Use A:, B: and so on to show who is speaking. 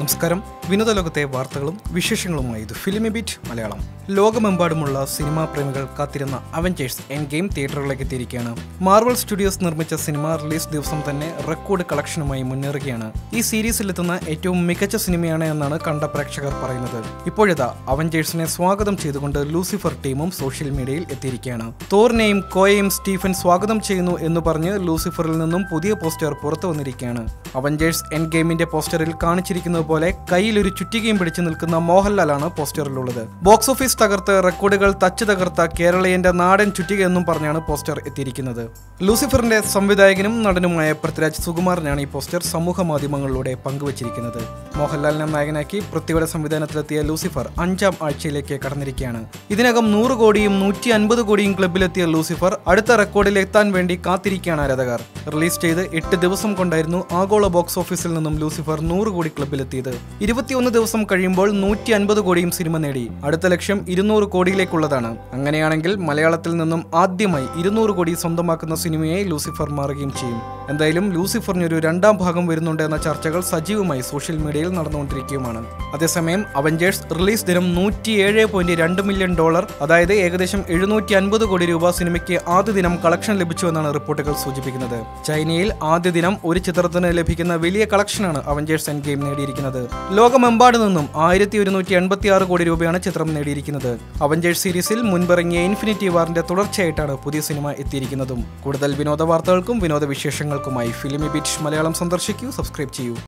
A: നമസ്കാരം വിനോദലോകത്തെ വാർത്തകളും വിശേഷങ്ങളുമായി ഇത് ഫിലിമി ബീറ്റ് മലയാളം ലോകമെമ്പാടുമുള്ള സിനിമാ പ്രേമികൾ കാത്തിരുന്ന അവഞ്ചേഴ്സ് എൻ ഗെയിം തിയേറ്ററുകളിലേക്ക് എത്തിയിരിക്കുകയാണ് മാർവൽ സ്റ്റുഡിയോസ് നിർമ്മിച്ച സിനിമ റിലീസ് ദിവസം തന്നെ റെക്കോർഡ് കളക്ഷനുമായി മുന്നേറുകയാണ് ഈ സീരീസിലെത്തുന്ന ഏറ്റവും മികച്ച സിനിമയാണ് എന്നാണ് കണ്ട പ്രേക്ഷകർ പറയുന്നത് ഇപ്പോഴിതാ അവഞ്ചേഴ്സിനെ സ്വാഗതം ചെയ്തുകൊണ്ട് ലൂസിഫർ ടീമും സോഷ്യൽ മീഡിയയിൽ എത്തിയിരിക്കുകയാണ് തോറിനെയും കോയെയും സ്റ്റീഫൻ സ്വാഗതം ചെയ്യുന്നു എന്ന് പറഞ്ഞ് ലൂസിഫറിൽ നിന്നും പുതിയ പോസ്റ്റർ പുറത്തു വന്നിരിക്കുകയാണ് അവഞ്ചേഴ്സ് എൻ ഗെയിമിന്റെ പോസ്റ്ററിൽ കാണിച്ചിരിക്കുന്നത് പോലെ കയ്യിൽ ഒരു ചുറ്റികയും പിടിച്ചു നിൽക്കുന്ന മോഹൻലാലാണ് പോസ്റ്ററിലുള്ളത് ബോക്സ് ഓഫീസ് തകർത്ത് റെക്കോർഡുകൾ തച്ച് തകർത്ത കേരളീയന്റെ നാടൻ ചുറ്റിക എന്നും പറഞ്ഞാണ് പോസ്റ്റർ എത്തിയിരിക്കുന്നത് ലൂസിഫറിന്റെ സംവിധായകനും നടനുമായ പൃഥ്വിരാജ് സുകുമാരനാണ് ഈ പോസ്റ്റർ സമൂഹ മാധ്യമങ്ങളിലൂടെ പങ്കുവച്ചിരിക്കുന്നത് മോഹൻലാലിനെ നായകനാക്കി പൃഥ്വിയുടെ സംവിധാനത്തിലെത്തിയ ലൂസിഫർ അഞ്ചാം ആഴ്ചയിലേക്ക് കടന്നിരിക്കുകയാണ് ഇതിനകം നൂറ് കോടിയും നൂറ്റി അൻപത് കോടിയും ക്ലബിലെത്തിയ ലൂസിഫർ അടുത്ത റെക്കോർഡിൽ എത്താൻ വേണ്ടി കാത്തിരിക്കുകയാണ് ആരാധകർ റിലീസ് ചെയ്ത് എട്ട് ദിവസം കൊണ്ടായിരുന്നു ആഗോള ബോക്സ് ഓഫീസിൽ നിന്നും ലൂസിഫർ നൂറ് കോടി ക്ലബിലെത്തിയത് ഇരുപത്തിയൊന്ന് ദിവസം കഴിയുമ്പോൾ നൂറ്റി അൻപത് കോടിയും സിനിമ നേടി അടുത്ത ലക്ഷ്യം ഇരുന്നൂറ് കോടിയിലേക്കുള്ളതാണ് അങ്ങനെയാണെങ്കിൽ മലയാളത്തിൽ നിന്നും ആദ്യമായി ഇരുന്നൂറ് കോടി സ്വന്തമാക്കുന്ന സിനിമയായി ലൂസിഫർ മാറുകയും ചെയ്യും എന്തായാലും ലൂസിഫറിന് ഒരു രണ്ടാം ഭാഗം വരുന്നുണ്ട് എന്ന ചർച്ചകൾ സജീവമായി സോഷ്യൽ മീഡിയയിൽ നടന്നുകൊണ്ടിരിക്കുകയുമാണ് അതേസമയം അവഞ്ചേഴ്സ് റിലീസ് ദിനം നൂറ്റിയേഴ് പോയിന്റ് രണ്ട് മില്യൺ ഡോളർ അതായത് ഏകദേശം എഴുന്നൂറ്റി അൻപത് കോടി രൂപ സിനിമയ്ക്ക് ആദ്യ ദിനം കളക്ഷൻ ലഭിച്ചുവെന്നാണ് റിപ്പോർട്ടുകൾ സൂചിപ്പിക്കുന്നത് ചൈനയിൽ ആദ്യ ദിനം ഒരു ചിത്രത്തിന് ലഭിക്കുന്ന വലിയ കളക്ഷനാണ് അവഞ്ചേഴ്സ് എൻ ഗെയിം നേടിയിരിക്കുന്നത് ലോകമെമ്പാട് നിന്നും ആയിരത്തി ഒരുന്നൂറ്റി എൺപത്തി ആറ് കോടി രൂപയാണ് ചിത്രം നേടിയിരിക്കുന്നത് അവഞ്ചേഴ്സ് സീരീസിൽ മുൻപിറങ്ങിയ ഇൻഫിനിറ്റി വാറിന്റെ തുടർച്ചയായിട്ടാണ് പുതിയ സിനിമ എത്തിയിരിക്കുന്നതും കൂടുതൽ വിനോദ വാർത്തകൾക്കും വിനോദ വിശേഷങ്ങൾക്കുമായി ഫിലിമി ബീറ്റ് മലയാളം സന്ദർശിക്കൂ സബ്സ്ക്രൈബ് ചെയ്യൂ